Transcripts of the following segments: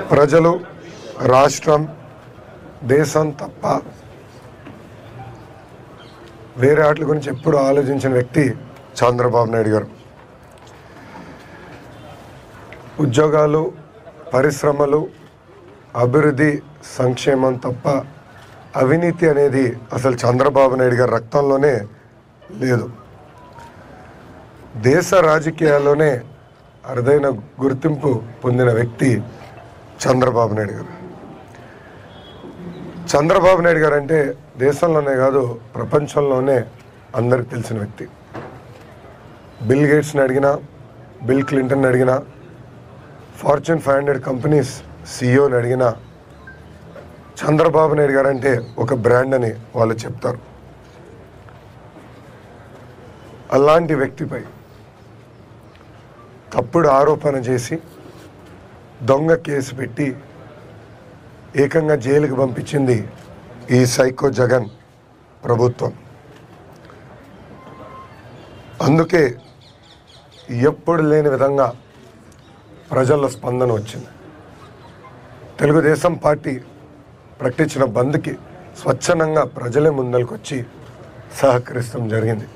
ప్రజలు రాష్ట్రం దేశం తప్ప వేరే వాటి గురించి ఎప్పుడు ఆలోచించిన వ్యక్తి చంద్రబాబు నాయుడు గారు ఉద్యోగాలు పరిశ్రమలు అభివృద్ధి సంక్షేమం తప్ప అవినీతి అనేది అసలు చంద్రబాబు నాయుడు గారి రక్తంలోనే లేదు దేశ రాజకీయాల్లోనే అరుదైన గుర్తింపు పొందిన వ్యక్తి చంద్రబాబు నాయుడు గారు చంద్రబాబు నాయుడు గారు అంటే దేశంలోనే కాదు ప్రపంచంలోనే అందరికి తెలిసిన వ్యక్తి బిల్ గేట్స్ని అడిగినా బిల్ క్లింటన్ అడిగినా ఫార్చ్యూన్ ఫైవ్ హండ్రెడ్ కంపెనీస్ సిఇఓని అడిగినా చంద్రబాబు నాయుడు గారు అంటే ఒక బ్రాండ్ అని వాళ్ళు చెప్తారు అలాంటి వ్యక్తిపై తప్పుడు ఆరోపణ చేసి దొంగ కేసు పెట్టి ఏకంగా జైలుకి పంపించింది ఈ సైకో జగన్ ప్రభుత్వం అందుకే ఎప్పుడు లేని విధంగా ప్రజల్లో స్పందన వచ్చింది తెలుగుదేశం పార్టీ ప్రకటించిన బంద్కి స్వచ్ఛందంగా ప్రజలే ముందరికొచ్చి సహకరిస్తాం జరిగింది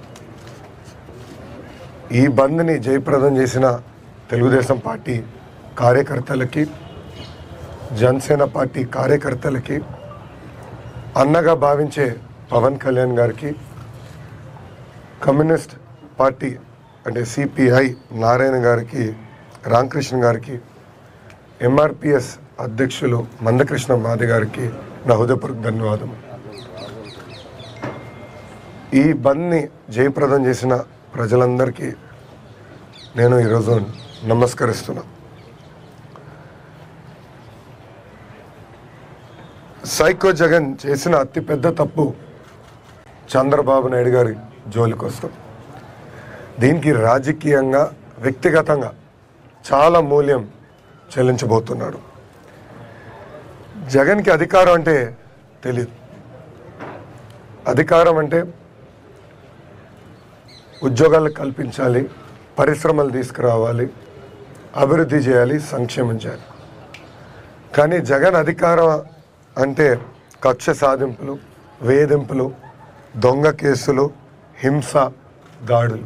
ఈ బంద్ని జయప్రదం చేసిన తెలుగుదేశం పార్టీ కార్యకర్తలకి జనసేన పార్టీ కార్యకర్తలకి అన్నగా భావించే పవన్ కళ్యాణ్ గారికి కమ్యూనిస్ట్ పార్టీ అంటే సిపిఐ నారాయణ గారికి రామకృష్ణ గారికి ఎంఆర్పిఎస్ అధ్యక్షులు మందకృష్ణ మాది గారికి నా హృదయపూర్వక ధన్యవాదం ఈ బంద్ని జయప్రదం చేసిన ప్రజలందరికీ నేను ఈరోజు నమస్కరిస్తున్నా సైకో జగన్ చేసిన అతిపెద్ద తప్పు చంద్రబాబు నాయుడు గారి జోలికి వస్తాం దీనికి రాజకీయంగా వ్యక్తిగతంగా చాలా మూల్యం చెల్లించబోతున్నాడు జగన్కి అధికారం అంటే తెలియదు అధికారం అంటే ఉద్యోగాలు కల్పించాలి పరిశ్రమలు తీసుకురావాలి అభివృద్ధి చేయాలి సంక్షేమం చేయాలి కానీ జగన్ అధికారం అంటే కక్ష సాధింపులు వేధింపులు దొంగ కేసులు హింస దాడులు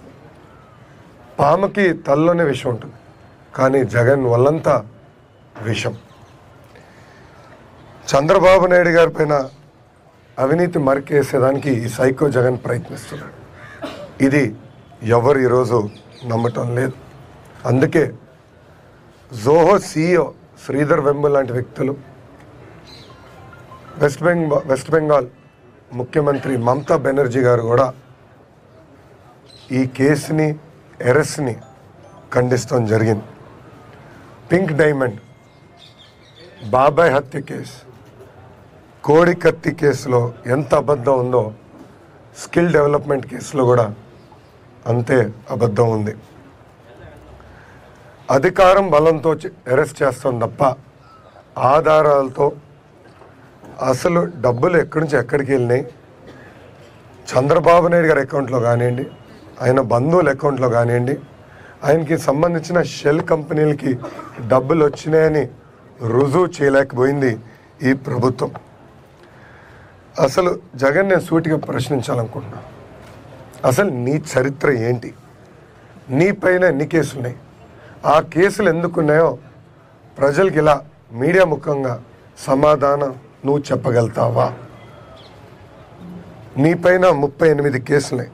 పాముకి తల్లోనే విషం ఉంటుంది కానీ జగన్ వల్లంతా విషం చంద్రబాబు నాయుడు గారి పైన అవినీతి మరికేసేదానికి ఈ సైకో జగన్ ప్రయత్నిస్తున్నాడు ఇది ఎవరు ఈరోజు నమ్మటం లేదు అందుకే జోహో సీఈఓ శ్రీధర్ వెంబు లాంటి వ్యక్తులు వెస్ట్ బెంగాల్ వెస్ట్ బెంగాల్ ముఖ్యమంత్రి మమతా బెనర్జీ గారు కూడా ఈ కేసుని ఎరెస్ట్ని ఖండిస్తాం జరిగింది పింక్ డైమండ్ బాబాయ్ హత్య కేసు కోడి కత్తి కేసులో ఎంత అబద్ధం ఉందో స్కిల్ డెవలప్మెంట్ కేసులో కూడా అంతే అబద్ధం ఉంది అధికారం బలంతో అరెస్ట్ చేస్తాం తప్ప ఆధారాలతో అసలు డబ్బులు ఎక్కడి నుంచి ఎక్కడికి వెళ్ళినాయి చంద్రబాబు నాయుడు గారి అకౌంట్లో కానివ్వండి ఆయన బంధువుల అకౌంట్లో కానివ్వండి ఆయనకి సంబంధించిన షెల్ కంపెనీలకి డబ్బులు వచ్చినాయని రుజువు చేయలేకపోయింది ఈ ప్రభుత్వం అసలు జగన్ నేను సూటిగా ప్రశ్నించాలనుకుంటున్నా అసలు నీ చరిత్ర ఏంటి నీ పైన ఎన్ని కేసులు ఉన్నాయి ఆ కేసులు ఎందుకున్నాయో ప్రజలకి ఇలా మీడియా ముఖంగా సమాధానం నువ్వు చెప్పగలుగుతావా నీ పైన ముప్పై ఎనిమిది కేసులున్నాయి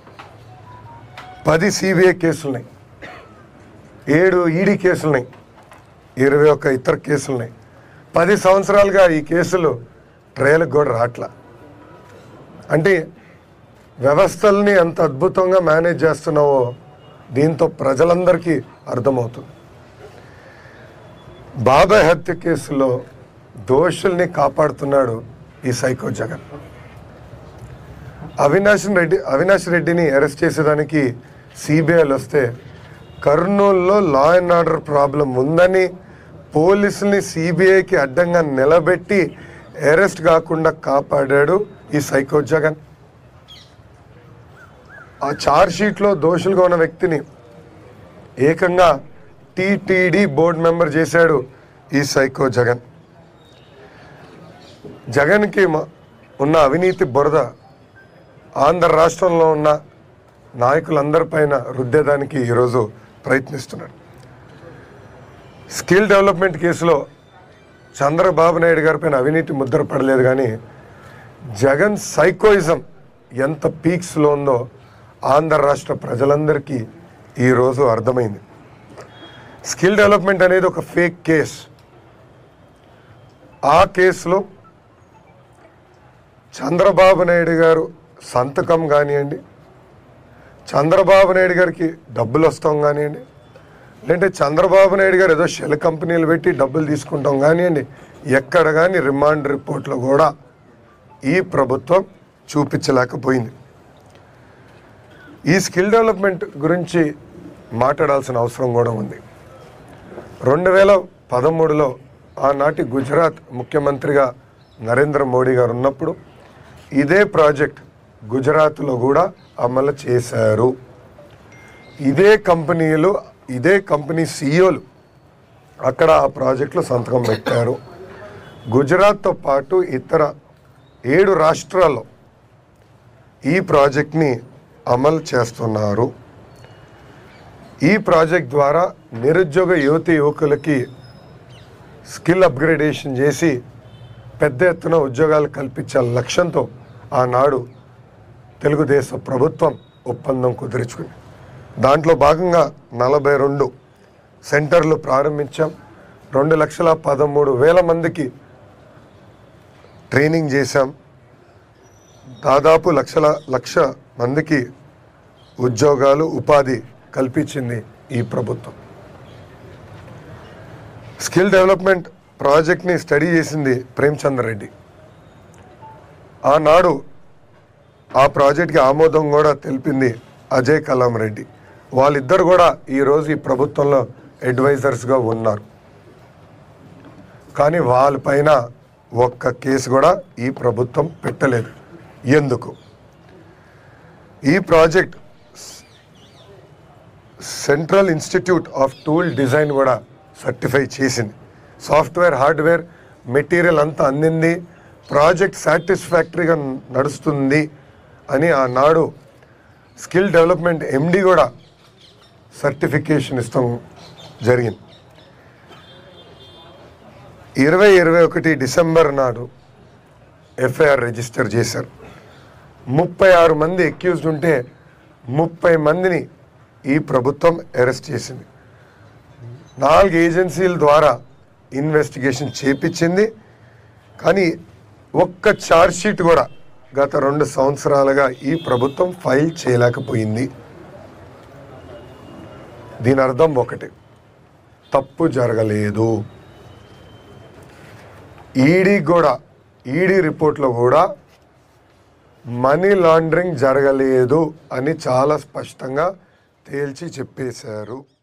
పది సిబిఐ కేసులున్నాయి ఏడు ఈడీ కేసులున్నాయి ఇరవై ఒక్క ఇతర కేసులున్నాయి పది సంవత్సరాలుగా ఈ కేసులు ట్రయల్కి కూడా రాట్లా అంటే వ్యవస్థల్ని ఎంత అద్భుతంగా మేనేజ్ చేస్తున్నావో దీంతో ప్రజలందరికీ అర్థమవుతుంది బాబాయ్ హత్య కేసులో దోషుల్ని కాపాడుతున్నాడు ఈ సైకో జగన్ అవినాష్ రెడ్డి అవినాష్ రెడ్డిని అరెస్ట్ చేసేదానికి సిబిఐలు వస్తే కర్నూలులో లా అండ్ ఆర్డర్ ప్రాబ్లం ఉందని పోలీసుల్ని సిబిఐకి అడ్డంగా నిలబెట్టి అరెస్ట్ కాకుండా కాపాడాడు ఈ సైకో జగన్ ఆ చార్జ్ షీట్లో దోషులుగా ఉన్న వ్యక్తిని ఏకంగా టీటీడీ బోర్డు మెంబర్ చేశాడు ఈ సైకో జగన్ జగన్కి మ- ఉన్న అవినీతి బురద ఆంధ్ర రాష్ట్రంలో ఉన్న నాయకులందరిపైన రుద్దేదానికి ఈరోజు ప్రయత్నిస్తున్నాడు స్కిల్ డెవలప్మెంట్ కేసులో చంద్రబాబు నాయుడు గారి పైన అవినీతి ముద్ర పడలేదు కానీ జగన్ సైకోయిజం ఎంత పీక్స్లో ఉందో ఆంధ్ర రాష్ట్ర ప్రజలందరికీ ఈరోజు అర్థమైంది స్కిల్ డెవలప్మెంట్ అనేది ఒక ఫేక్ కేస్ ఆ కేసులో చంద్రబాబు నాయుడు గారు సంతకం కానివ్వండి చంద్రబాబు నాయుడు గారికి డబ్బులు వస్తాం కానివ్వండి లేదంటే చంద్రబాబు నాయుడు గారు ఏదో షెల్ కంపెనీలు పెట్టి డబ్బులు తీసుకుంటాం కానివ్వండి ఎక్కడ కానీ రిమాండ్ రిపోర్ట్లో కూడా ఈ ప్రభుత్వం చూపించలేకపోయింది ఈ స్కిల్ డెవలప్మెంట్ గురించి మాట్లాడాల్సిన అవసరం కూడా ఉంది రెండు వేల పదమూడులో ఆనాటి గుజరాత్ ముఖ్యమంత్రిగా నరేంద్ర మోడీ గారు ఉన్నప్పుడు ఇదే ప్రాజెక్ట్ గుజరాత్లో కూడా అమలు చేశారు ఇదే కంపెనీలు ఇదే కంపెనీ సీఈఓలు అక్కడ ఆ ప్రాజెక్టులో సంతకం పెట్టారు గుజరాత్తో పాటు ఇతర ఏడు రాష్ట్రాల్లో ఈ ప్రాజెక్ట్ని అమలు చేస్తున్నారు ఈ ప్రాజెక్ట్ ద్వారా నిరుద్యోగ యువతి యువకులకి స్కిల్ అప్గ్రేడేషన్ చేసి పెద్ద ఎత్తున ఉద్యోగాలు కల్పించే లక్ష్యంతో ఆనాడు తెలుగుదేశం ప్రభుత్వం ఒప్పందం కుదుర్చుకుంది దాంట్లో భాగంగా నలభై రెండు సెంటర్లు ప్రారంభించాం రెండు లక్షల పదమూడు వేల మందికి ట్రైనింగ్ చేశాం దాదాపు లక్షల లక్ష మందికి ఉద్యోగాలు ఉపాధి కల్పించింది ఈ ప్రభుత్వం స్కిల్ డెవలప్మెంట్ ప్రాజెక్ట్ని స్టడీ చేసింది ప్రేమ్చందర్ రెడ్డి ఆనాడు ఆ ప్రాజెక్ట్కి ఆమోదం కూడా తెలిపింది అజయ్ కలాం రెడ్డి వాళ్ళిద్దరు కూడా ఈరోజు ఈ ప్రభుత్వంలో అడ్వైజర్స్గా ఉన్నారు కానీ వాళ్ళపైన ఒక్క కేసు కూడా ఈ ప్రభుత్వం పెట్టలేదు ఎందుకు ఈ project central institute of tool design కూడా సర్టిఫై చేసింది సాఫ్ట్వేర్ హార్డ్వేర్ మెటీరియల్ అంతా అందింది ప్రాజెక్ట్ సాటిస్ఫాక్టరీగా నడుస్తుంది అని ఆనాడు స్కిల్ డెవలప్మెంట్ ఎండి కూడా సర్టిఫికేషన్ ఇస్తాం జరిగింది ఇరవై ఇరవై ఒకటి డిసెంబర్ నాడు ఎఫ్ఐఆర్ రిజిస్టర్ చేశారు ముప్పై ఆరు మంది ఎక్యూజ్డ్ ఉంటే ముప్పై మందిని ఈ ప్రభుత్వం అరెస్ట్ చేసింది నాలుగు ఏజెన్సీల ద్వారా ఇన్వెస్టిగేషన్ చేపించింది కానీ ఒక్క ఛార్జ్షీట్ కూడా గత రెండు సంవత్సరాలుగా ఈ ప్రభుత్వం ఫైల్ చేయలేకపోయింది దీని అర్థం ఒకటి తప్పు జరగలేదు ఈడీ కూడా ఈడీ రిపోర్ట్లో కూడా మనీ లాండరింగ్ జరగలేదు అని చాలా స్పష్టంగా తేల్చి చెప్పేశారు